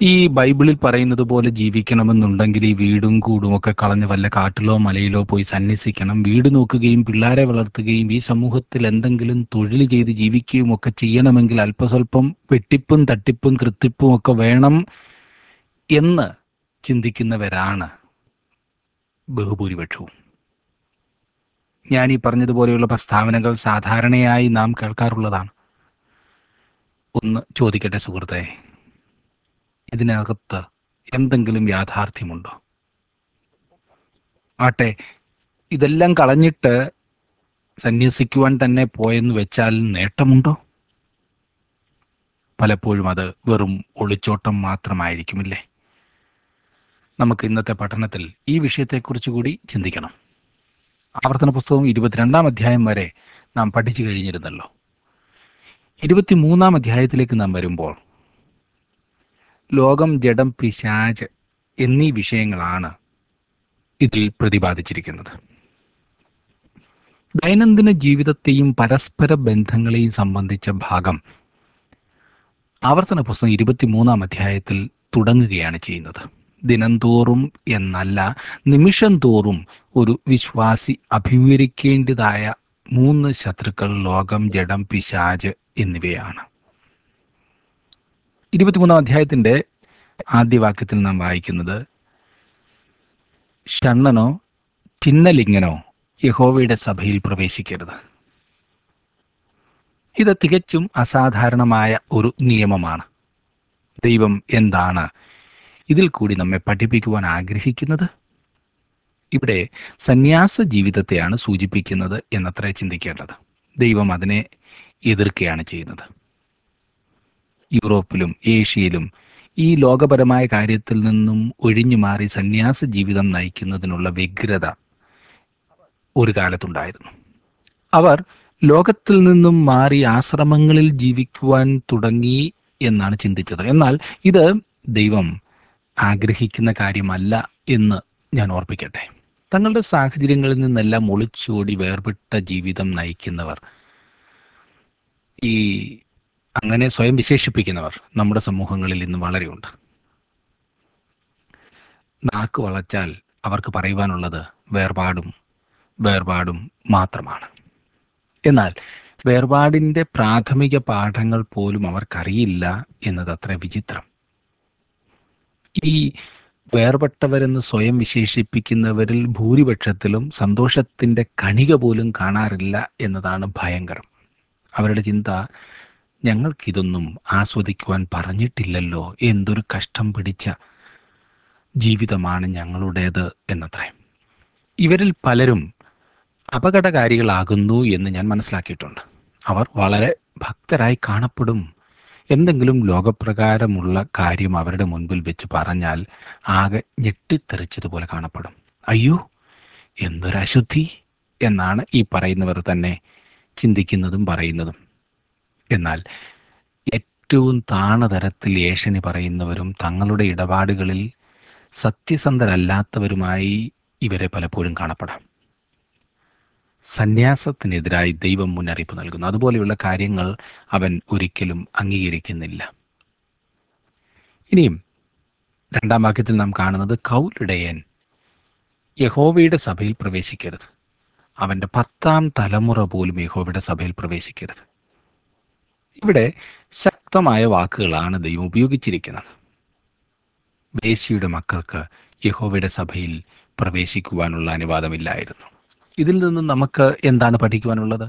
ഈ ബൈബിളിൽ പറയുന്നത് പോലെ ജീവിക്കണമെന്നുണ്ടെങ്കിൽ ഈ വീടും കൂടും ഒക്കെ കളഞ്ഞ് വല്ല കാട്ടിലോ മലയിലോ പോയി സന്യസിക്കണം വീട് നോക്കുകയും പിള്ളേരെ വളർത്തുകയും ഈ സമൂഹത്തിൽ എന്തെങ്കിലും തൊഴിൽ ചെയ്ത് ജീവിക്കുകയും ഒക്കെ ചെയ്യണമെങ്കിൽ അല്പസ്വല്പം വെട്ടിപ്പും തട്ടിപ്പും കൃത്തിപ്പും ഒക്കെ വേണം എന്ന് ചിന്തിക്കുന്നവരാണ് ബഹുഭൂരിപക്ഷവും ഞാൻ ഈ പറഞ്ഞതുപോലെയുള്ള പ്രസ്താവനകൾ സാധാരണയായി നാം കേൾക്കാറുള്ളതാണ് ഒന്ന് ചോദിക്കട്ടെ സുഹൃത്തെ ഇതിനകത്ത് എന്തെങ്കിലും യാഥാർത്ഥ്യമുണ്ടോ ആട്ടെ ഇതെല്ലാം കളഞ്ഞിട്ട് സന്യസിക്കുവാൻ തന്നെ പോയെന്ന് വെച്ചാൽ നേട്ടമുണ്ടോ പലപ്പോഴും അത് വെറും ഒളിച്ചോട്ടം മാത്രമായിരിക്കുമില്ലേ നമുക്ക് ഇന്നത്തെ പഠനത്തിൽ ഈ വിഷയത്തെക്കുറിച്ച് കൂടി ചിന്തിക്കണം ആവർത്തന പുസ്തകം ഇരുപത്തിരണ്ടാം അധ്യായം വരെ നാം പഠിച്ചു കഴിഞ്ഞിരുന്നല്ലോ ഇരുപത്തിമൂന്നാം അധ്യായത്തിലേക്ക് നാം വരുമ്പോൾ ലോകം ജഡം പിശാച് എന്നീ വിഷയങ്ങളാണ് ഇതിൽ പ്രതിപാദിച്ചിരിക്കുന്നത് ദൈനംദിന ജീവിതത്തെയും പരസ്പര ബന്ധങ്ങളെയും സംബന്ധിച്ച ഭാഗം ആവർത്തന പുസ്തകം ഇരുപത്തിമൂന്നാം അധ്യായത്തിൽ തുടങ്ങുകയാണ് ചെയ്യുന്നത് ദിനംതോറും എന്നല്ല നിമിഷം തോറും ഒരു വിശ്വാസി അഭിമുഖീകരിക്കേണ്ടതായ മൂന്ന് ശത്രുക്കൾ ലോകം ജഡം പിശാജ് എന്നിവയാണ് ഇരുപത്തിമൂന്നാം അധ്യായത്തിന്റെ ആദ്യ വാക്യത്തിൽ നാം വായിക്കുന്നത് ഷണ്ണനോ ചിന്നലിംഗനോ യഹോവയുടെ സഭയിൽ പ്രവേശിക്കരുത് ഇത് തികച്ചും അസാധാരണമായ ഒരു നിയമമാണ് ദൈവം എന്താണ് ഇതിൽ കൂടി നമ്മെ പഠിപ്പിക്കുവാൻ ആഗ്രഹിക്കുന്നത് ഇവിടെ സന്യാസ ജീവിതത്തെയാണ് സൂചിപ്പിക്കുന്നത് എന്നത്ര ചിന്തിക്കേണ്ടത് ദൈവം അതിനെ എതിർക്കുകയാണ് ചെയ്യുന്നത് യൂറോപ്പിലും ഏഷ്യയിലും ഈ ലോകപരമായ കാര്യത്തിൽ നിന്നും ഒഴിഞ്ഞു മാറി സന്യാസ ജീവിതം നയിക്കുന്നതിനുള്ള വ്യഗ്രത ഒരു കാലത്തുണ്ടായിരുന്നു അവർ ലോകത്തിൽ നിന്നും മാറി ആശ്രമങ്ങളിൽ ജീവിക്കുവാൻ തുടങ്ങി എന്നാണ് ചിന്തിച്ചത് എന്നാൽ ഇത് ദൈവം ആഗ്രഹിക്കുന്ന കാര്യമല്ല എന്ന് ഞാൻ ഓർപ്പിക്കട്ടെ തങ്ങളുടെ സാഹചര്യങ്ങളിൽ നിന്നെല്ലാം ഒളിച്ചോടി വേർപെട്ട ജീവിതം നയിക്കുന്നവർ ഈ അങ്ങനെ സ്വയം വിശേഷിപ്പിക്കുന്നവർ നമ്മുടെ സമൂഹങ്ങളിൽ ഇന്ന് വളരെയുണ്ട് നാക്ക് വളച്ചാൽ അവർക്ക് പറയുവാനുള്ളത് വേർപാടും വേർപാടും മാത്രമാണ് എന്നാൽ വേർപാടിൻ്റെ പ്രാഥമിക പാഠങ്ങൾ പോലും അവർക്കറിയില്ല എന്നതത്ര വിചിത്രം ഈ വേർപെട്ടവരെന്ന് സ്വയം വിശേഷിപ്പിക്കുന്നവരിൽ ഭൂരിപക്ഷത്തിലും സന്തോഷത്തിൻ്റെ കണിക പോലും കാണാറില്ല എന്നതാണ് ഭയങ്കരം അവരുടെ ചിന്ത ഞങ്ങൾക്കിതൊന്നും ആസ്വദിക്കുവാൻ പറഞ്ഞിട്ടില്ലല്ലോ എന്തൊരു കഷ്ടം പിടിച്ച ജീവിതമാണ് ഞങ്ങളുടേത് എന്നത്രേ ഇവരിൽ പലരും അപകടകാരികളാകുന്നു എന്ന് ഞാൻ മനസ്സിലാക്കിയിട്ടുണ്ട് അവർ വളരെ ഭക്തരായി കാണപ്പെടും എന്തെങ്കിലും ലോകപ്രകാരമുള്ള കാര്യം അവരുടെ മുൻപിൽ വെച്ച് പറഞ്ഞാൽ ആകെ ഞെട്ടിത്തെറിച്ചതുപോലെ കാണപ്പെടും അയ്യോ എന്തൊരു അശുദ്ധി എന്നാണ് ഈ പറയുന്നവർ തന്നെ ചിന്തിക്കുന്നതും പറയുന്നതും എന്നാൽ ഏറ്റവും താണതരത്തിൽ ഏഷണി പറയുന്നവരും തങ്ങളുടെ ഇടപാടുകളിൽ സത്യസന്ധരല്ലാത്തവരുമായി ഇവരെ പലപ്പോഴും കാണപ്പെടാം സന്യാസത്തിനെതിരായി ദൈവം മുന്നറിയിപ്പ് നൽകുന്നു അതുപോലെയുള്ള കാര്യങ്ങൾ അവൻ ഒരിക്കലും അംഗീകരിക്കുന്നില്ല ഇനിയും രണ്ടാം വാക്യത്തിൽ നാം കാണുന്നത് കൗലിടയൻ യഹോവയുടെ സഭയിൽ പ്രവേശിക്കരുത് അവൻ്റെ പത്താം തലമുറ പോലും യഹോവയുടെ സഭയിൽ പ്രവേശിക്കരുത് ഇവിടെ ശക്തമായ വാക്കുകളാണ് ദൈവം ഉപയോഗിച്ചിരിക്കുന്നത് വേശിയുടെ മക്കൾക്ക് യഹോവയുടെ സഭയിൽ പ്രവേശിക്കുവാനുള്ള അനുവാദമില്ലായിരുന്നു ഇതിൽ നിന്ന് നമുക്ക് എന്താണ് പഠിക്കുവാനുള്ളത്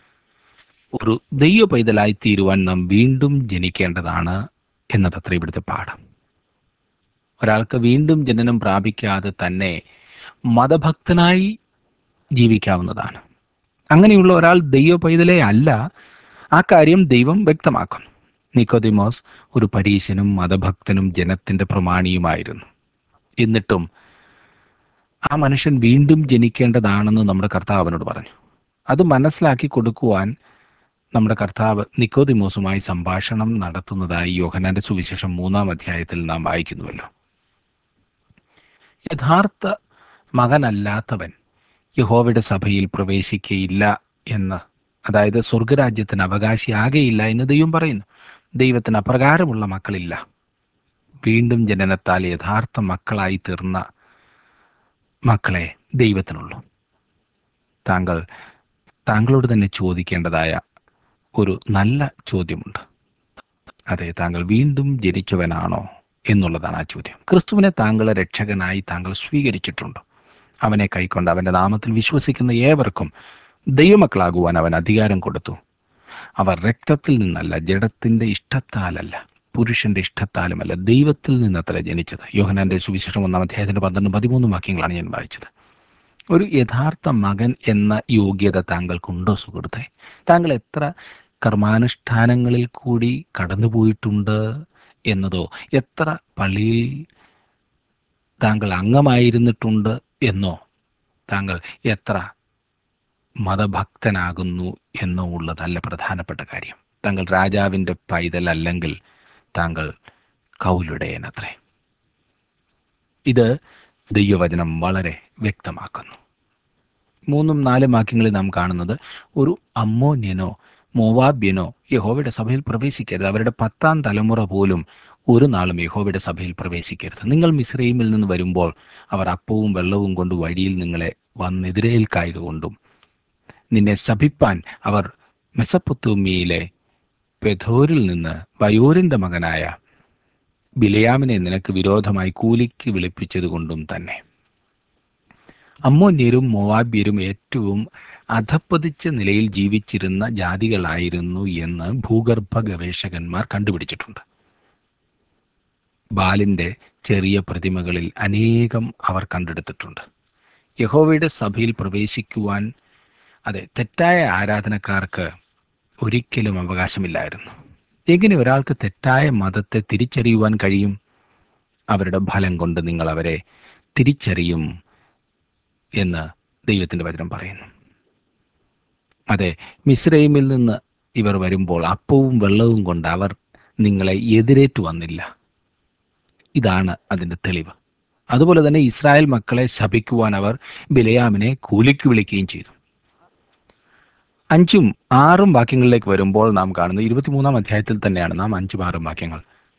ഒരു ദൈവ പൈതലായി തീരുവാൻ നാം വീണ്ടും ജനിക്കേണ്ടതാണ് എന്നതത്ര ഇവിടുത്തെ പാഠം ഒരാൾക്ക് വീണ്ടും ജനനം പ്രാപിക്കാതെ തന്നെ മതഭക്തനായി ജീവിക്കാവുന്നതാണ് അങ്ങനെയുള്ള ഒരാൾ ദൈവ പൈതലേ അല്ല ആ കാര്യം ദൈവം വ്യക്തമാക്കുന്നു നിക്കോദിമോസ് ഒരു പരീശനും മതഭക്തനും ജനത്തിന്റെ പ്രമാണിയുമായിരുന്നു എന്നിട്ടും ആ മനുഷ്യൻ വീണ്ടും ജനിക്കേണ്ടതാണെന്ന് നമ്മുടെ കർത്താവ് അവനോട് പറഞ്ഞു അത് മനസ്സിലാക്കി കൊടുക്കുവാൻ നമ്മുടെ കർത്താവ് നിക്കോദിമോസുമായി സംഭാഷണം നടത്തുന്നതായി യോഹനാന്റെ സുവിശേഷം മൂന്നാം അധ്യായത്തിൽ നാം വായിക്കുന്നുവല്ലോ യഥാർത്ഥ മകനല്ലാത്തവൻ യഹോവയുടെ സഭയിൽ പ്രവേശിക്കയില്ല എന്ന് അതായത് സ്വർഗരാജ്യത്തിന് അവകാശിയാകെയില്ല എന്ന് ദൈവം പറയുന്നു ദൈവത്തിന് അപ്രകാരമുള്ള മക്കളില്ല വീണ്ടും ജനനത്താൽ യഥാർത്ഥ മക്കളായി തീർന്ന മക്കളെ ദൈവത്തിനുള്ളൂ താങ്കൾ താങ്കളോട് തന്നെ ചോദിക്കേണ്ടതായ ഒരു നല്ല ചോദ്യമുണ്ട് അതെ താങ്കൾ വീണ്ടും ജനിച്ചവനാണോ എന്നുള്ളതാണ് ആ ചോദ്യം ക്രിസ്തുവിനെ താങ്കളെ രക്ഷകനായി താങ്കൾ സ്വീകരിച്ചിട്ടുണ്ടോ അവനെ കൈക്കൊണ്ട് അവന്റെ നാമത്തിൽ വിശ്വസിക്കുന്ന ഏവർക്കും ദൈവമക്കളാകുവാൻ അവൻ അധികാരം കൊടുത്തു അവർ രക്തത്തിൽ നിന്നല്ല ജഡത്തിന്റെ ഇഷ്ടത്താലല്ല പുരുഷന്റെ ഇഷ്ടത്താലുമല്ല ദൈവത്തിൽ നിന്നത്ര ജനിച്ചത് യോഹനാന്റെ സുവിശേഷം ഒന്നാം അധ്യായത്തിന്റെ പന്ത്രണ്ട് പതിമൂന്ന് വാക്യങ്ങളാണ് ഞാൻ വായിച്ചത് ഒരു യഥാർത്ഥ മകൻ എന്ന യോഗ്യത താങ്കൾക്കുണ്ടോ സുഹൃത്തെ താങ്കൾ എത്ര കർമാനുഷ്ഠാനങ്ങളിൽ കൂടി കടന്നുപോയിട്ടുണ്ട് എന്നതോ എത്ര പള്ളിയിൽ താങ്കൾ അംഗമായിരുന്നിട്ടുണ്ട് എന്നോ താങ്കൾ എത്ര മതഭക്തനാകുന്നു എന്നോ ഉള്ളതല്ല പ്രധാനപ്പെട്ട കാര്യം താങ്കൾ രാജാവിൻ്റെ പൈതലല്ലെങ്കിൽ താങ്കൾ കൗലുടയനത്രേ ഇത് ദൈവവചനം വളരെ വ്യക്തമാക്കുന്നു മൂന്നും നാലും വാക്യങ്ങളിൽ നാം കാണുന്നത് ഒരു അമ്മോന്യനോ മോവാബ്യനോ യഹോവയുടെ സഭയിൽ പ്രവേശിക്കരുത് അവരുടെ പത്താം തലമുറ പോലും ഒരു നാളും യഹോവയുടെ സഭയിൽ പ്രവേശിക്കരുത് നിങ്ങൾ മിശ്രൈമിൽ നിന്ന് വരുമ്പോൾ അവർ അപ്പവും വെള്ളവും കൊണ്ട് വഴിയിൽ നിങ്ങളെ വന്നെതിരേൽക്കായക കൊണ്ടും നിന്നെ ശപിപ്പാൻ അവർ മെസപ്പൊത്തൂമിയിലെ പെഥോരിൽ നിന്ന് വയോരിന്റെ മകനായ ബിലയാമിനെ നിനക്ക് വിരോധമായി കൂലിക്ക് വിളിപ്പിച്ചതുകൊണ്ടും തന്നെ അമ്മോന്യരും മോവാബ്യരും ഏറ്റവും അധപ്പതിച്ച നിലയിൽ ജീവിച്ചിരുന്ന ജാതികളായിരുന്നു എന്ന് ഭൂഗർഭ ഗവേഷകന്മാർ കണ്ടുപിടിച്ചിട്ടുണ്ട് ബാലിന്റെ ചെറിയ പ്രതിമകളിൽ അനേകം അവർ കണ്ടെടുത്തിട്ടുണ്ട് യഹോവയുടെ സഭയിൽ പ്രവേശിക്കുവാൻ അതെ തെറ്റായ ആരാധനക്കാർക്ക് ഒരിക്കലും അവകാശമില്ലായിരുന്നു എങ്ങനെ ഒരാൾക്ക് തെറ്റായ മതത്തെ തിരിച്ചറിയുവാൻ കഴിയും അവരുടെ ഫലം കൊണ്ട് നിങ്ങൾ അവരെ തിരിച്ചറിയും എന്ന് ദൈവത്തിന്റെ വചനം പറയുന്നു അതെ മിസ്രൈമിൽ നിന്ന് ഇവർ വരുമ്പോൾ അപ്പവും വെള്ളവും കൊണ്ട് അവർ നിങ്ങളെ എതിരേറ്റു വന്നില്ല ഇതാണ് അതിൻ്റെ തെളിവ് അതുപോലെ തന്നെ ഇസ്രായേൽ മക്കളെ ശപിക്കുവാൻ അവർ ബിലയാമിനെ കൂലിക്ക് വിളിക്കുകയും ചെയ്തു അഞ്ചും ആറും വാക്യങ്ങളിലേക്ക് വരുമ്പോൾ നാം കാണുന്നത് ഇരുപത്തിമൂന്നാം അധ്യായത്തിൽ തന്നെയാണ് നാം അഞ്ചും ആറും വാക്യങ്ങൾ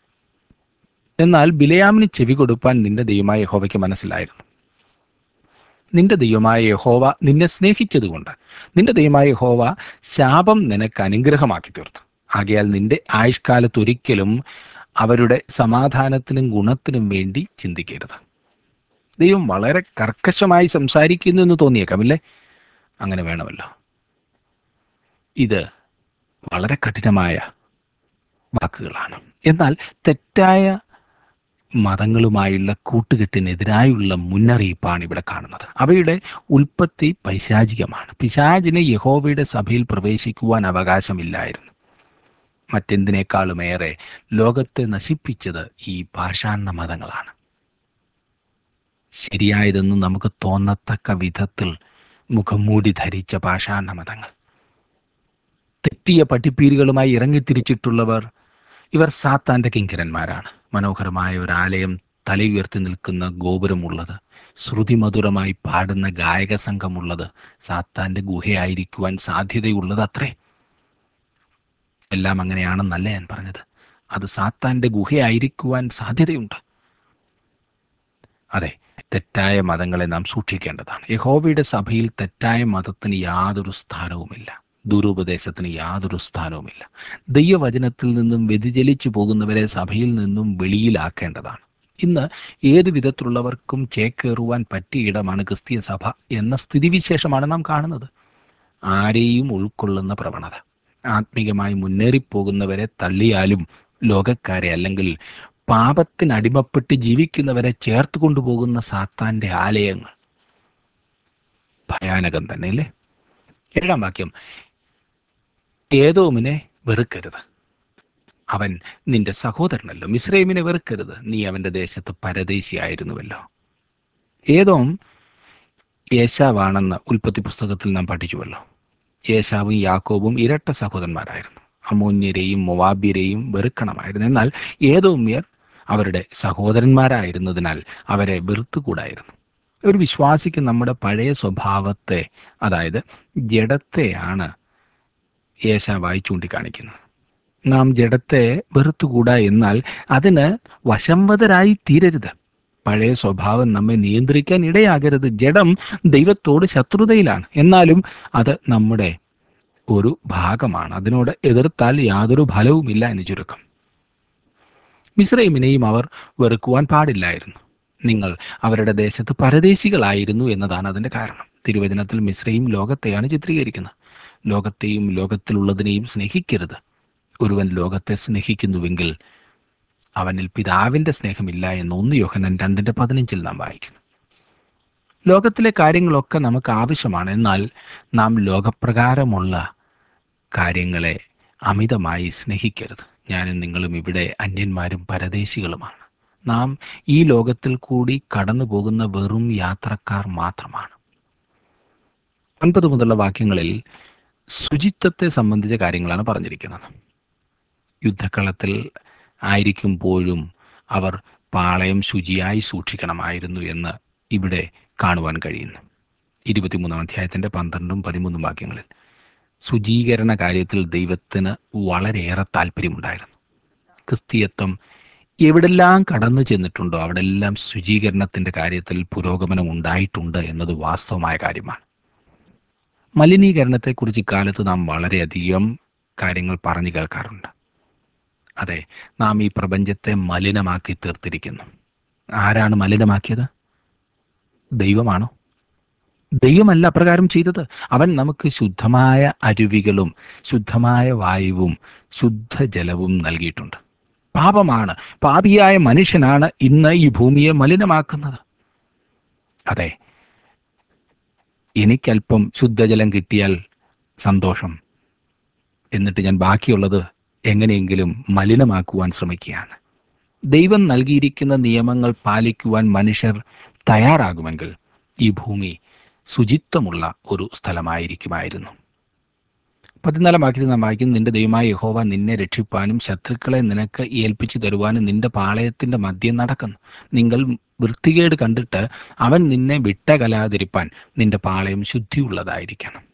എന്നാൽ ബിലയാമിന് ചെവി കൊടുപ്പാൻ നിന്റെ ദൈവമായ യഹോവയ്ക്ക് മനസ്സിലായിരുന്നു നിന്റെ ദൈവമായ യഹോവ നിന്നെ സ്നേഹിച്ചതുകൊണ്ട് നിന്റെ ദൈവമായ യഹോവ ശാപം നിനക്ക് അനുഗ്രഹമാക്കി തീർത്തു ആകയാൽ നിന്റെ ആയുഷ്കാലത്ത് ഒരിക്കലും അവരുടെ സമാധാനത്തിനും ഗുണത്തിനും വേണ്ടി ചിന്തിക്കരുത് ദൈവം വളരെ കർക്കശമായി സംസാരിക്കുന്നു എന്ന് തോന്നിയേക്കാമില്ലേ അങ്ങനെ വേണമല്ലോ ഇത് വളരെ കഠിനമായ വാക്കുകളാണ് എന്നാൽ തെറ്റായ മതങ്ങളുമായുള്ള കൂട്ടുകെട്ടിനെതിരായുള്ള മുന്നറിയിപ്പാണ് ഇവിടെ കാണുന്നത് അവയുടെ ഉൽപ്പത്തി പൈശാചികമാണ് പിശാചിന് യഹോവയുടെ സഭയിൽ പ്രവേശിക്കുവാൻ അവകാശമില്ലായിരുന്നു മറ്റെന്തിനേക്കാളുമേറെ ലോകത്തെ നശിപ്പിച്ചത് ഈ പാഷാണ മതങ്ങളാണ് ശരിയായതെന്ന് നമുക്ക് തോന്നത്തക്ക വിധത്തിൽ മുഖംമൂടി ധരിച്ച പാഷാണ മതങ്ങൾ തെറ്റിയ പഠിപ്പീരുകളുമായി ഇറങ്ങിത്തിരിച്ചിട്ടുള്ളവർ ഇവർ സാത്താന്റെ കിങ്കരന്മാരാണ് മനോഹരമായ ഒരു ആലയം തലയുയർത്തി നിൽക്കുന്ന ഗോപുരമുള്ളത് ശ്രുതിമധുരമായി പാടുന്ന ഗായക സംഘമുള്ളത് സാത്താന്റെ ഗുഹയായിരിക്കുവാൻ സാധ്യതയുള്ളത് അത്രേ എല്ലാം അങ്ങനെയാണെന്നല്ല ഞാൻ പറഞ്ഞത് അത് സാത്താന്റെ ഗുഹയായിരിക്കുവാൻ സാധ്യതയുണ്ട് അതെ തെറ്റായ മതങ്ങളെ നാം സൂക്ഷിക്കേണ്ടതാണ് യഹോവയുടെ സഭയിൽ തെറ്റായ മതത്തിന് യാതൊരു സ്ഥാനവുമില്ല ദുരുപദേശത്തിന് യാതൊരു സ്ഥാനവുമില്ല ദൈവവചനത്തിൽ നിന്നും വ്യതിചലിച്ചു പോകുന്നവരെ സഭയിൽ നിന്നും വെളിയിലാക്കേണ്ടതാണ് ഇന്ന് ഏത് വിധത്തിലുള്ളവർക്കും ചേക്കേറുവാൻ പറ്റിയ ഇടമാണ് ക്രിസ്തീയ സഭ എന്ന സ്ഥിതിവിശേഷമാണ് നാം കാണുന്നത് ആരെയും ഉൾക്കൊള്ളുന്ന പ്രവണത ആത്മീകമായി മുന്നേറിപ്പോകുന്നവരെ തള്ളിയാലും ലോകക്കാരെ അല്ലെങ്കിൽ പാപത്തിനടിമപ്പെട്ട് ജീവിക്കുന്നവരെ ചേർത്ത് കൊണ്ടുപോകുന്ന സാത്താന്റെ ആലയങ്ങൾ ഭയാനകം തന്നെ അല്ലേ ഏഴാം വാക്യം ഏതോമിനെ വെറുക്കരുത് അവൻ നിന്റെ സഹോദരനല്ലോ മിസ്രൈമിനെ വെറുക്കരുത് നീ അവന്റെ ദേശത്ത് പരദേശിയായിരുന്നുവല്ലോ ഏതോം യേശാവാണെന്ന് ഉൽപ്പത്തി പുസ്തകത്തിൽ നാം പഠിച്ചുവല്ലോ യേശാവും യാക്കോബും ഇരട്ട സഹോദരന്മാരായിരുന്നു അമോന്യരെയും മൊവാബ്യരെയും വെറുക്കണമായിരുന്നു എന്നാൽ ഏതോമ്യർ അവരുടെ സഹോദരന്മാരായിരുന്നതിനാൽ അവരെ വെറുത്തുകൂടായിരുന്നു ഒരു വിശ്വാസിക്ക് നമ്മുടെ പഴയ സ്വഭാവത്തെ അതായത് ജഡത്തെയാണ് യേശാവായി ചൂണ്ടിക്കാണിക്കുന്നത് നാം ജഡത്തെ വെറുത്തുകൂടാ എന്നാൽ അതിന് വശംവതരായി തീരരുത് പഴയ സ്വഭാവം നമ്മെ നിയന്ത്രിക്കാൻ ഇടയാകരുത് ജഡം ദൈവത്തോട് ശത്രുതയിലാണ് എന്നാലും അത് നമ്മുടെ ഒരു ഭാഗമാണ് അതിനോട് എതിർത്താൽ യാതൊരു ഫലവുമില്ല എന്ന് ചുരുക്കം മിശ്രൈമിനെയും അവർ വെറുക്കുവാൻ പാടില്ലായിരുന്നു നിങ്ങൾ അവരുടെ ദേശത്ത് പരദേശികളായിരുന്നു എന്നതാണ് അതിന്റെ കാരണം തിരുവചനത്തിൽ മിശ്രയും ലോകത്തെയാണ് ചിത്രീകരിക്കുന്നത് ലോകത്തെയും ലോകത്തിലുള്ളതിനെയും സ്നേഹിക്കരുത് ഒരുവൻ ലോകത്തെ സ്നേഹിക്കുന്നുവെങ്കിൽ അവനിൽ പിതാവിന്റെ സ്നേഹമില്ല എന്ന് ഒന്ന് യോഹനൻ രണ്ടിന്റെ പതിനഞ്ചിൽ നാം വായിക്കുന്നു ലോകത്തിലെ കാര്യങ്ങളൊക്കെ നമുക്ക് ആവശ്യമാണ് എന്നാൽ നാം ലോകപ്രകാരമുള്ള കാര്യങ്ങളെ അമിതമായി സ്നേഹിക്കരുത് ഞാനും നിങ്ങളും ഇവിടെ അന്യന്മാരും പരദേശികളുമാണ് നാം ഈ ലോകത്തിൽ കൂടി കടന്നു പോകുന്ന വെറും യാത്രക്കാർ മാത്രമാണ് ഒൻപത് മുതലുള്ള വാക്യങ്ങളിൽ ശുചിത്വത്തെ സംബന്ധിച്ച കാര്യങ്ങളാണ് പറഞ്ഞിരിക്കുന്നത് യുദ്ധക്കളത്തിൽ ആയിരിക്കുമ്പോഴും അവർ പാളയം ശുചിയായി സൂക്ഷിക്കണമായിരുന്നു എന്ന് ഇവിടെ കാണുവാൻ കഴിയുന്നു ഇരുപത്തിമൂന്നാം അധ്യായത്തിന്റെ പന്ത്രണ്ടും പതിമൂന്നും വാക്യങ്ങളിൽ ശുചീകരണ കാര്യത്തിൽ ദൈവത്തിന് വളരെയേറെ താല്പര്യമുണ്ടായിരുന്നു ക്രിസ്തീയത്വം എവിടെല്ലാം കടന്നു ചെന്നിട്ടുണ്ടോ അവിടെല്ലാം ശുചീകരണത്തിന്റെ കാര്യത്തിൽ പുരോഗമനം ഉണ്ടായിട്ടുണ്ട് എന്നത് വാസ്തവമായ കാര്യമാണ് മലിനീകരണത്തെക്കുറിച്ച് ഇക്കാലത്ത് നാം വളരെയധികം കാര്യങ്ങൾ പറഞ്ഞു കേൾക്കാറുണ്ട് അതെ നാം ഈ പ്രപഞ്ചത്തെ മലിനമാക്കി തീർത്തിരിക്കുന്നു ആരാണ് മലിനമാക്കിയത് ദൈവമാണോ ദൈവമല്ല അപ്രകാരം ചെയ്തത് അവൻ നമുക്ക് ശുദ്ധമായ അരുവികളും ശുദ്ധമായ വായുവും ശുദ്ധജലവും നൽകിയിട്ടുണ്ട് പാപമാണ് പാപിയായ മനുഷ്യനാണ് ഇന്ന് ഈ ഭൂമിയെ മലിനമാക്കുന്നത് അതെ എനിക്കല്പം ശുദ്ധജലം കിട്ടിയാൽ സന്തോഷം എന്നിട്ട് ഞാൻ ബാക്കിയുള്ളത് എങ്ങനെയെങ്കിലും മലിനമാക്കുവാൻ ശ്രമിക്കുകയാണ് ദൈവം നൽകിയിരിക്കുന്ന നിയമങ്ങൾ പാലിക്കുവാൻ മനുഷ്യർ തയ്യാറാകുമെങ്കിൽ ഈ ഭൂമി ശുചിത്വമുള്ള ഒരു സ്ഥലമായിരിക്കുമായിരുന്നു പതിനാലാം വാക്യത്തിൽ നാം വായിക്കുന്നു നിന്റെ ദൈവമായ യഹോവ നിന്നെ രക്ഷിപ്പാനും ശത്രുക്കളെ നിനക്ക് ഏൽപ്പിച്ചു തരുവാനും നിന്റെ പാളയത്തിന്റെ മധ്യം നടക്കുന്നു നിങ്ങൾ വൃത്തികേട് കണ്ടിട്ട് അവൻ നിന്നെ വിട്ടകലാതിരിപ്പാൻ നിന്റെ പാളയം ശുദ്ധിയുള്ളതായിരിക്കണം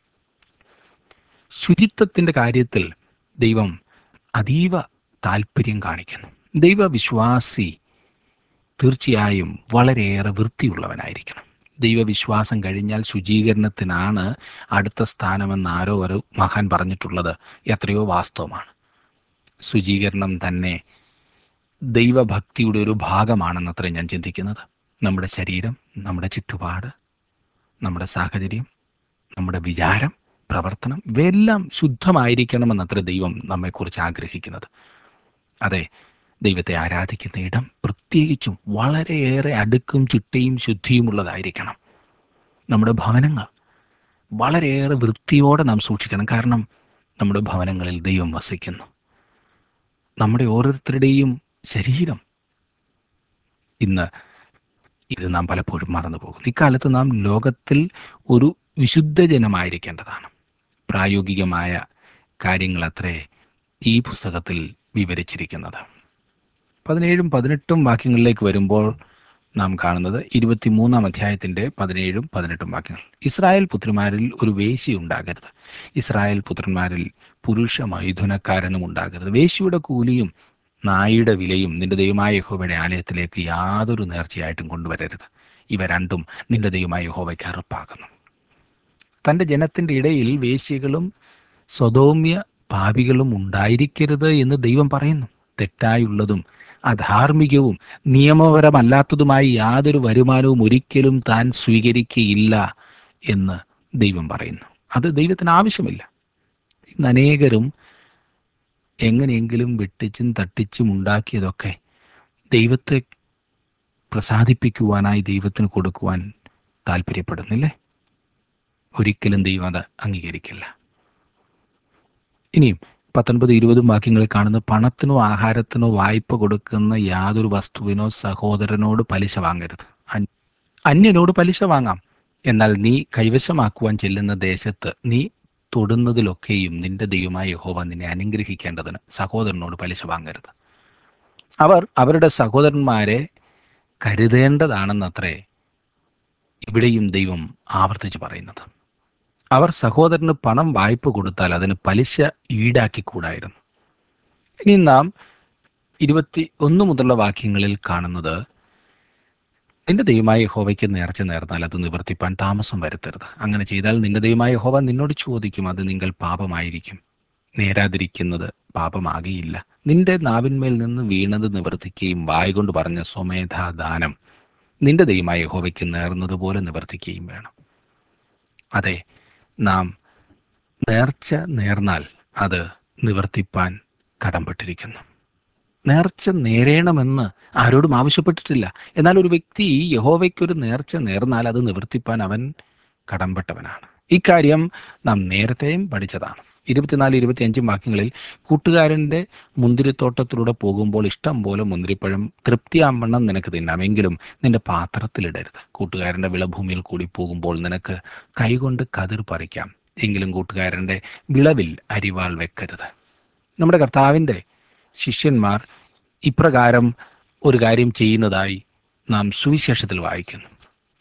ശുചിത്വത്തിന്റെ കാര്യത്തിൽ ദൈവം അതീവ താല്പര്യം കാണിക്കുന്നു ദൈവവിശ്വാസി തീർച്ചയായും വളരെയേറെ വൃത്തിയുള്ളവനായിരിക്കണം ദൈവവിശ്വാസം കഴിഞ്ഞാൽ ശുചീകരണത്തിനാണ് അടുത്ത സ്ഥാനമെന്ന് ആരോ ഒരു മഹാൻ പറഞ്ഞിട്ടുള്ളത് എത്രയോ വാസ്തവമാണ് ശുചീകരണം തന്നെ ദൈവഭക്തിയുടെ ഒരു ഭാഗമാണെന്നത്ര ഞാൻ ചിന്തിക്കുന്നത് നമ്മുടെ ശരീരം നമ്മുടെ ചുറ്റുപാട് നമ്മുടെ സാഹചര്യം നമ്മുടെ വിചാരം പ്രവർത്തനം ഇവയെല്ലാം ശുദ്ധമായിരിക്കണമെന്നത്ര ദൈവം നമ്മെക്കുറിച്ച് ആഗ്രഹിക്കുന്നത് അതെ ദൈവത്തെ ആരാധിക്കുന്ന ഇടം പ്രത്യേകിച്ചും വളരെയേറെ അടുക്കും ചിട്ടയും ശുദ്ധിയുമുള്ളതായിരിക്കണം നമ്മുടെ ഭവനങ്ങൾ വളരെയേറെ വൃത്തിയോടെ നാം സൂക്ഷിക്കണം കാരണം നമ്മുടെ ഭവനങ്ങളിൽ ദൈവം വസിക്കുന്നു നമ്മുടെ ഓരോരുത്തരുടെയും ശരീരം ഇന്ന് ഇത് നാം പലപ്പോഴും മറന്നു പോകുന്നു ഇക്കാലത്ത് നാം ലോകത്തിൽ ഒരു വിശുദ്ധ ജനമായിരിക്കേണ്ടതാണ് പ്രായോഗികമായ കാര്യങ്ങളത്രേ ഈ പുസ്തകത്തിൽ വിവരിച്ചിരിക്കുന്നത് പതിനേഴും പതിനെട്ടും വാക്യങ്ങളിലേക്ക് വരുമ്പോൾ നാം കാണുന്നത് ഇരുപത്തിമൂന്നാം അധ്യായത്തിന്റെ പതിനേഴും പതിനെട്ടും വാക്യങ്ങൾ ഇസ്രായേൽ പുത്രന്മാരിൽ ഒരു വേശി ഉണ്ടാകരുത് ഇസ്രായേൽ പുത്രന്മാരിൽ പുരുഷ മൈഥുനക്കാരനും ഉണ്ടാകരുത് വേശിയുടെ കൂലിയും നായുടെ വിലയും നിന്റെ ദൈവമായ യഹോവയുടെ ആലയത്തിലേക്ക് യാതൊരു നേർച്ചയായിട്ടും കൊണ്ടുവരരുത് ഇവ രണ്ടും നിന്റെ ദൈവമായ യഹോവയ്ക്ക് അറുപ്പാക്കുന്നു തൻ്റെ ജനത്തിൻ്റെ ഇടയിൽ വേശ്യകളും സ്വതോമ്യ പാപികളും ഉണ്ടായിരിക്കരുത് എന്ന് ദൈവം പറയുന്നു തെറ്റായുള്ളതും അധാർമികവും നിയമപരമല്ലാത്തതുമായ യാതൊരു വരുമാനവും ഒരിക്കലും താൻ സ്വീകരിക്കുകയില്ല എന്ന് ദൈവം പറയുന്നു അത് ദൈവത്തിന് ആവശ്യമില്ല ഇന്ന് അനേകരും എങ്ങനെയെങ്കിലും വെട്ടിച്ചും തട്ടിച്ചും ഉണ്ടാക്കിയതൊക്കെ ദൈവത്തെ പ്രസാദിപ്പിക്കുവാനായി ദൈവത്തിന് കൊടുക്കുവാൻ താല്പര്യപ്പെടുന്നില്ലേ ഒരിക്കലും ദൈവം അത് അംഗീകരിക്കില്ല ഇനിയും പത്തൊൻപത് ഇരുപതും വാക്യങ്ങളിൽ കാണുന്ന പണത്തിനോ ആഹാരത്തിനോ വായ്പ കൊടുക്കുന്ന യാതൊരു വസ്തുവിനോ സഹോദരനോട് പലിശ വാങ്ങരുത് അന്യ- അന്യനോട് പലിശ വാങ്ങാം എന്നാൽ നീ കൈവശമാക്കുവാൻ ചെല്ലുന്ന ദേശത്ത് നീ തൊടുന്നതിലൊക്കെയും നിന്റെ ദൈവമായ യഹോവ നിന്നെ അനുഗ്രഹിക്കേണ്ടതിന് സഹോദരനോട് പലിശ വാങ്ങരുത് അവർ അവരുടെ സഹോദരന്മാരെ കരുതേണ്ടതാണെന്നത്രേ ഇവിടെയും ദൈവം ആവർത്തിച്ച് പറയുന്നത് അവർ സഹോദരന് പണം വായ്പ കൊടുത്താൽ അതിന് പലിശ ഈടാക്കിക്കൂടായിരുന്നു ഇനി നാം ഇരുപത്തി ഒന്ന് മുതലുള്ള വാക്യങ്ങളിൽ കാണുന്നത് നിന്റെ ദൈവമായ യഹോവയ്ക്ക് നേർച്ച നേർന്നാൽ അത് നിവർത്തിപ്പാൻ താമസം വരുത്തരുത് അങ്ങനെ ചെയ്താൽ നിന്റെ ദൈവമായ യഹോവ നിന്നോട് ചോദിക്കും അത് നിങ്ങൾ പാപമായിരിക്കും നേരാതിരിക്കുന്നത് പാപമാകിയില്ല നിന്റെ നാവിന്മേൽ നിന്ന് വീണത് നിവർത്തിക്കുകയും വായ കൊണ്ട് പറഞ്ഞ സ്വമേധാദാനം നിന്റെ ദൈവമായ യഹോവയ്ക്ക് നേർന്നതുപോലെ നിവർത്തിക്കുകയും വേണം അതെ നാം നേർച്ച നേർന്നാൽ അത് നിവർത്തിപ്പാൻ കടംപെട്ടിരിക്കുന്നു നേർച്ച നേരേണമെന്ന് ആരോടും ആവശ്യപ്പെട്ടിട്ടില്ല എന്നാൽ ഒരു വ്യക്തി യഹോവയ്ക്കൊരു നേർച്ച നേർന്നാൽ അത് നിവർത്തിപ്പാൻ അവൻ കടംപെട്ടവനാണ് ഇക്കാര്യം നാം നേരത്തെയും പഠിച്ചതാണ് ഇരുപത്തിനാല് ഇരുപത്തിയഞ്ചും വാക്യങ്ങളിൽ കൂട്ടുകാരൻ്റെ മുന്തിരിത്തോട്ടത്തിലൂടെ പോകുമ്പോൾ ഇഷ്ടം പോലെ മുന്തിരിപ്പഴം തൃപ്തിയാവണ്ണം നിനക്ക് തിന്നാമെങ്കിലും നിന്റെ പാത്രത്തിലിടരുത് കൂട്ടുകാരൻ്റെ വിളഭൂമിയിൽ കൂടി പോകുമ്പോൾ നിനക്ക് കൈകൊണ്ട് കതിർ പറിക്കാം എങ്കിലും കൂട്ടുകാരൻ്റെ വിളവിൽ അരിവാൾ വെക്കരുത് നമ്മുടെ കർത്താവിൻ്റെ ശിഷ്യന്മാർ ഇപ്രകാരം ഒരു കാര്യം ചെയ്യുന്നതായി നാം സുവിശേഷത്തിൽ വായിക്കുന്നു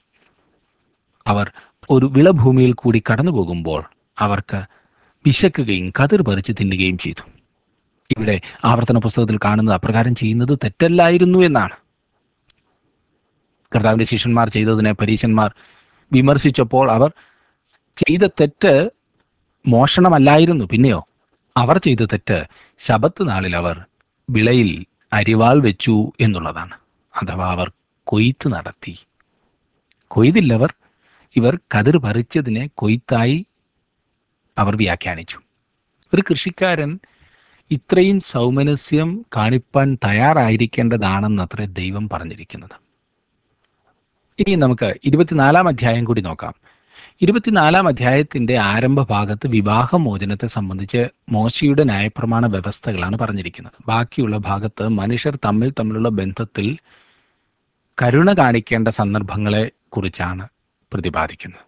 അവർ ഒരു വിളഭൂമിയിൽ കൂടി കടന്നു പോകുമ്പോൾ അവർക്ക് വിശക്കുകയും കതിർ പറിച്ച് തിന്നുകയും ചെയ്തു ഇവിടെ ആവർത്തന പുസ്തകത്തിൽ കാണുന്നത് അപ്രകാരം ചെയ്യുന്നത് തെറ്റല്ലായിരുന്നു എന്നാണ് കർത്താവിന്റെ ശിഷ്യന്മാർ ചെയ്തതിനെ പരീശന്മാർ വിമർശിച്ചപ്പോൾ അവർ ചെയ്ത തെറ്റ് മോഷണമല്ലായിരുന്നു പിന്നെയോ അവർ ചെയ്ത തെറ്റ് ശബത്ത് നാളിൽ അവർ വിളയിൽ അരിവാൾ വെച്ചു എന്നുള്ളതാണ് അഥവാ അവർ കൊയ്ത്ത് നടത്തി കൊയ്തില്ലവർ ഇവർ കതിർ പറിച്ചതിനെ കൊയ്ത്തായി അവർ വ്യാഖ്യാനിച്ചു ഒരു കൃഷിക്കാരൻ ഇത്രയും സൗമനസ്യം കാണിപ്പാൻ തയ്യാറായിരിക്കേണ്ടതാണെന്നത്രേ ദൈവം പറഞ്ഞിരിക്കുന്നത് ഇനി നമുക്ക് ഇരുപത്തിനാലാം അധ്യായം കൂടി നോക്കാം ഇരുപത്തിനാലാം അധ്യായത്തിന്റെ ആരംഭ ഭാഗത്ത് വിവാഹമോചനത്തെ സംബന്ധിച്ച് മോശയുടെ ന്യായപ്രമാണ വ്യവസ്ഥകളാണ് പറഞ്ഞിരിക്കുന്നത് ബാക്കിയുള്ള ഭാഗത്ത് മനുഷ്യർ തമ്മിൽ തമ്മിലുള്ള ബന്ധത്തിൽ കരുണ കാണിക്കേണ്ട സന്ദർഭങ്ങളെ കുറിച്ചാണ് പ്രതിപാദിക്കുന്നത്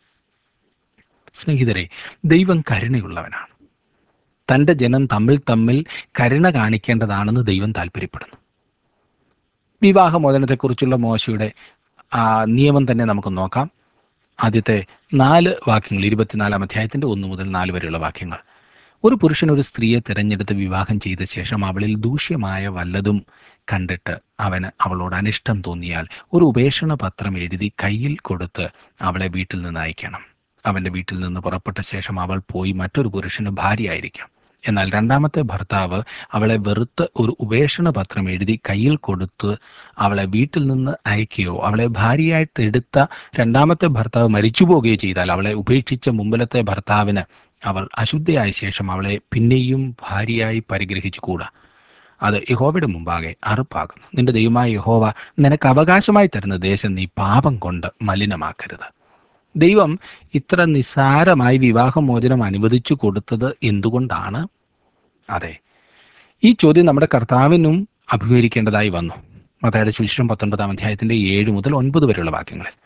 സ്നേഹിതരെ ദൈവം കരുണയുള്ളവനാണ് തൻ്റെ ജനം തമ്മിൽ തമ്മിൽ കരുണ കാണിക്കേണ്ടതാണെന്ന് ദൈവം താല്പര്യപ്പെടുന്നു വിവാഹമോചനത്തെക്കുറിച്ചുള്ള മോശയുടെ ആ, നിയമം തന്നെ നമുക്ക് നോക്കാം ആദ്യത്തെ നാല് വാക്യങ്ങൾ ഇരുപത്തിനാലാം അധ്യായത്തിന്റെ ഒന്ന് മുതൽ നാല് വരെയുള്ള വാക്യങ്ങൾ ഒരു പുരുഷൻ ഒരു സ്ത്രീയെ തിരഞ്ഞെടുത്ത് വിവാഹം ചെയ്ത ശേഷം അവളിൽ ദൂഷ്യമായ വല്ലതും കണ്ടിട്ട് അവന് അവളോട് അനിഷ്ടം തോന്നിയാൽ ഒരു ഉപേക്ഷണ പത്രം എഴുതി കയ്യിൽ കൊടുത്ത് അവളെ വീട്ടിൽ നിന്ന് അയക്കണം അവന്റെ വീട്ടിൽ നിന്ന് പുറപ്പെട്ട ശേഷം അവൾ പോയി മറ്റൊരു പുരുഷന് ഭാര്യയായിരിക്കാം എന്നാൽ രണ്ടാമത്തെ ഭർത്താവ് അവളെ വെറുത്ത് ഒരു ഉപേക്ഷണ പത്രം എഴുതി കയ്യിൽ കൊടുത്ത് അവളെ വീട്ടിൽ നിന്ന് അയക്കുകയോ അവളെ ഭാര്യയായിട്ട് എടുത്ത രണ്ടാമത്തെ ഭർത്താവ് മരിച്ചു പോവുകയോ ചെയ്താൽ അവളെ ഉപേക്ഷിച്ച മുമ്പിലത്തെ ഭർത്താവിന് അവൾ അശുദ്ധയായ ശേഷം അവളെ പിന്നെയും ഭാര്യയായി പരിഗ്രഹിച്ചുകൂടാ അത് യഹോവയുടെ മുമ്പാകെ അറുപ്പാകുന്നു നിന്റെ ദൈവമായ യഹോവ നിനക്ക് അവകാശമായി തരുന്ന ദേശം നീ പാപം കൊണ്ട് മലിനമാക്കരുത് ദൈവം ഇത്ര നിസ്സാരമായി വിവാഹമോചനം അനുവദിച്ചു കൊടുത്തത് എന്തുകൊണ്ടാണ് അതെ ഈ ചോദ്യം നമ്മുടെ കർത്താവിനും അഭിമുഖീകരിക്കേണ്ടതായി വന്നു മതയുടെ സുവിശേഷം പത്തൊൻപതാം അധ്യായത്തിന്റെ ഏഴ് മുതൽ ഒൻപത് വരെയുള്ള വാക്യങ്ങളിൽ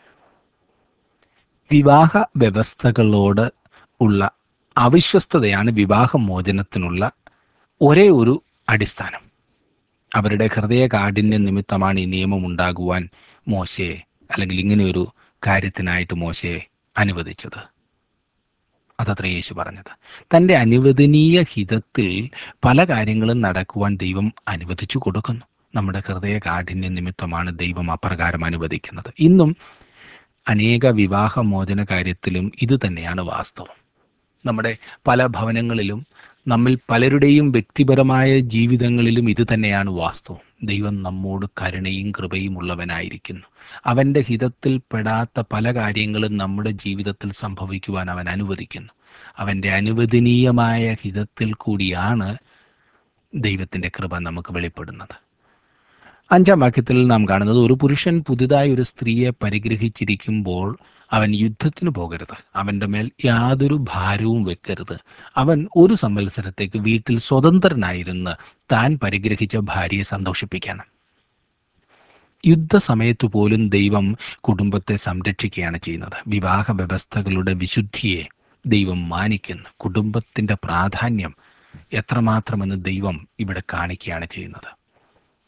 വിവാഹ വ്യവസ്ഥകളോട് ഉള്ള അവിശ്വസ്തതയാണ് വിവാഹമോചനത്തിനുള്ള ഒരേ ഒരു അടിസ്ഥാനം അവരുടെ ഹൃദയ കാഠിന്യം നിമിത്തമാണ് ഈ നിയമം ഉണ്ടാകുവാൻ മോശയെ അല്ലെങ്കിൽ ഇങ്ങനെയൊരു കാര്യത്തിനായിട്ട് മോശയെ അനുവദിച്ചത് അതത്ര യേശു പറഞ്ഞത് തൻ്റെ അനുവദനീയ ഹിതത്തിൽ പല കാര്യങ്ങളും നടക്കുവാൻ ദൈവം അനുവദിച്ചു കൊടുക്കുന്നു നമ്മുടെ ഹൃദയ കാഠിന്യ നിമിത്തമാണ് ദൈവം അപ്രകാരം അനുവദിക്കുന്നത് ഇന്നും അനേക വിവാഹമോചന കാര്യത്തിലും ഇത് തന്നെയാണ് വാസ്തവം നമ്മുടെ പല ഭവനങ്ങളിലും നമ്മിൽ പലരുടെയും വ്യക്തിപരമായ ജീവിതങ്ങളിലും ഇത് തന്നെയാണ് വാസ്തവം ദൈവം നമ്മോട് കരുണയും കൃപയും ഉള്ളവനായിരിക്കുന്നു അവൻ്റെ ഹിതത്തിൽ പെടാത്ത പല കാര്യങ്ങളും നമ്മുടെ ജീവിതത്തിൽ സംഭവിക്കുവാൻ അവൻ അനുവദിക്കുന്നു അവൻ്റെ അനുവദനീയമായ ഹിതത്തിൽ കൂടിയാണ് ദൈവത്തിൻ്റെ കൃപ നമുക്ക് വെളിപ്പെടുന്നത് അഞ്ചാം വാക്യത്തിൽ നാം കാണുന്നത് ഒരു പുരുഷൻ പുതുതായി ഒരു സ്ത്രീയെ പരിഗ്രഹിച്ചിരിക്കുമ്പോൾ അവൻ യുദ്ധത്തിന് പോകരുത് അവൻ്റെ മേൽ യാതൊരു ഭാരവും വെക്കരുത് അവൻ ഒരു സംവത്സരത്തേക്ക് വീട്ടിൽ സ്വതന്ത്രനായിരുന്ന് താൻ പരിഗ്രഹിച്ച ഭാര്യയെ സന്തോഷിപ്പിക്കണം യുദ്ധസമയത്ത് പോലും ദൈവം കുടുംബത്തെ സംരക്ഷിക്കുകയാണ് ചെയ്യുന്നത് വിവാഹ വ്യവസ്ഥകളുടെ വിശുദ്ധിയെ ദൈവം മാനിക്കുന്നു കുടുംബത്തിൻ്റെ പ്രാധാന്യം എത്രമാത്രമെന്ന് ദൈവം ഇവിടെ കാണിക്കുകയാണ് ചെയ്യുന്നത്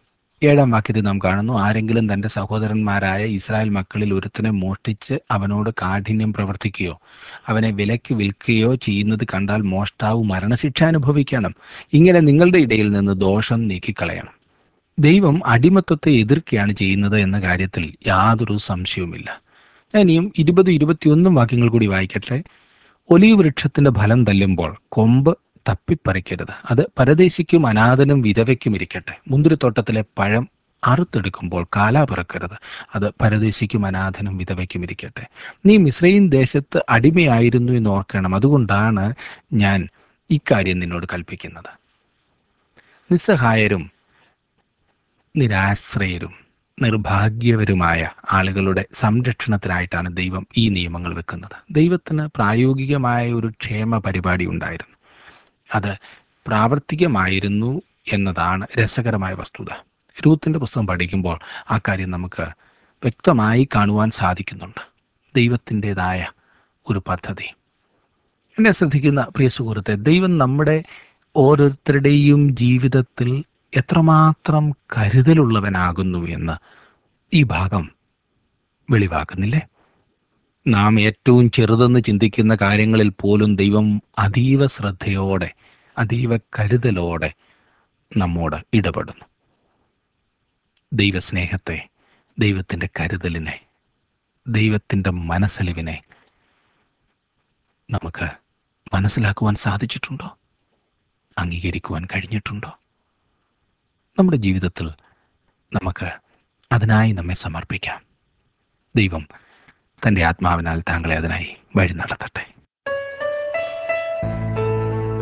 ഏഴാം വാക്യത്തിൽ നാം കാണുന്നു ആരെങ്കിലും തന്റെ സഹോദരന്മാരായ ഇസ്രായേൽ മക്കളിൽ ഒരുത്തനെ മോഷ്ടിച്ച് അവനോട് കാഠിന്യം പ്രവർത്തിക്കുകയോ അവനെ വിലയ്ക്ക് വിൽക്കുകയോ ചെയ്യുന്നത് കണ്ടാൽ മോഷ്ടാവ് മരണശിക്ഷ അനുഭവിക്കണം ഇങ്ങനെ നിങ്ങളുടെ ഇടയിൽ നിന്ന് ദോഷം നീക്കിക്കളയണം ദൈവം അടിമത്തത്തെ എതിർക്കുകയാണ് ചെയ്യുന്നത് എന്ന കാര്യത്തിൽ യാതൊരു സംശയവുമില്ല ഞാൻ ഇനിയും ഇരുപത് ഇരുപത്തിയൊന്നും വാക്യങ്ങൾ കൂടി വായിക്കട്ടെ ഒലീവ് വൃക്ഷത്തിന്റെ ഫലം തല്ലുമ്പോൾ കൊമ്പ് തപ്പിപ്പറിക്കരുത് അത് പരദേശിക്കും അനാഥനും വിധവയ്ക്കും ഇരിക്കട്ടെ മുന്തിരിത്തോട്ടത്തിലെ പഴം അറുത്തെടുക്കുമ്പോൾ കാലാ പിറക്കരുത് അത് പരദേശിക്കും അനാഥനും വിധവയ്ക്കും ഇരിക്കട്ടെ നീ മിശ്രയും ദേശത്ത് അടിമയായിരുന്നു എന്ന് ഓർക്കണം അതുകൊണ്ടാണ് ഞാൻ ഇക്കാര്യം നിന്നോട് കൽപ്പിക്കുന്നത് നിസ്സഹായരും നിരാശ്രയരും നിർഭാഗ്യവരുമായ ആളുകളുടെ സംരക്ഷണത്തിനായിട്ടാണ് ദൈവം ഈ നിയമങ്ങൾ വെക്കുന്നത് ദൈവത്തിന് പ്രായോഗികമായ ഒരു ക്ഷേമ പരിപാടി ഉണ്ടായിരുന്നു അത് പ്രാവർത്തികമായിരുന്നു എന്നതാണ് രസകരമായ വസ്തുത രൂത്തിൻ്റെ പുസ്തകം പഠിക്കുമ്പോൾ ആ കാര്യം നമുക്ക് വ്യക്തമായി കാണുവാൻ സാധിക്കുന്നുണ്ട് ദൈവത്തിൻ്റെതായ ഒരു പദ്ധതി എന്നെ ശ്രദ്ധിക്കുന്ന പ്രിയ സുഹൃത്തെ ദൈവം നമ്മുടെ ഓരോരുത്തരുടെയും ജീവിതത്തിൽ എത്രമാത്രം കരുതലുള്ളവനാകുന്നു എന്ന് ഈ ഭാഗം വെളിവാക്കുന്നില്ലേ നാം ഏറ്റവും ചെറുതെന്ന് ചിന്തിക്കുന്ന കാര്യങ്ങളിൽ പോലും ദൈവം അതീവ ശ്രദ്ധയോടെ അതീവ കരുതലോടെ നമ്മോട് ഇടപെടുന്നു ദൈവസ്നേഹത്തെ ദൈവത്തിൻ്റെ കരുതലിനെ ദൈവത്തിൻ്റെ മനസ്സലിവിനെ നമുക്ക് മനസ്സിലാക്കുവാൻ സാധിച്ചിട്ടുണ്ടോ അംഗീകരിക്കുവാൻ കഴിഞ്ഞിട്ടുണ്ടോ നമ്മുടെ ജീവിതത്തിൽ നമുക്ക് അതിനായി നമ്മെ സമർപ്പിക്കാം ദൈവം തൻ്റെ ആത്മാവിനാൽ താങ്കളെ അതിനായി വഴി നടത്തട്ടെ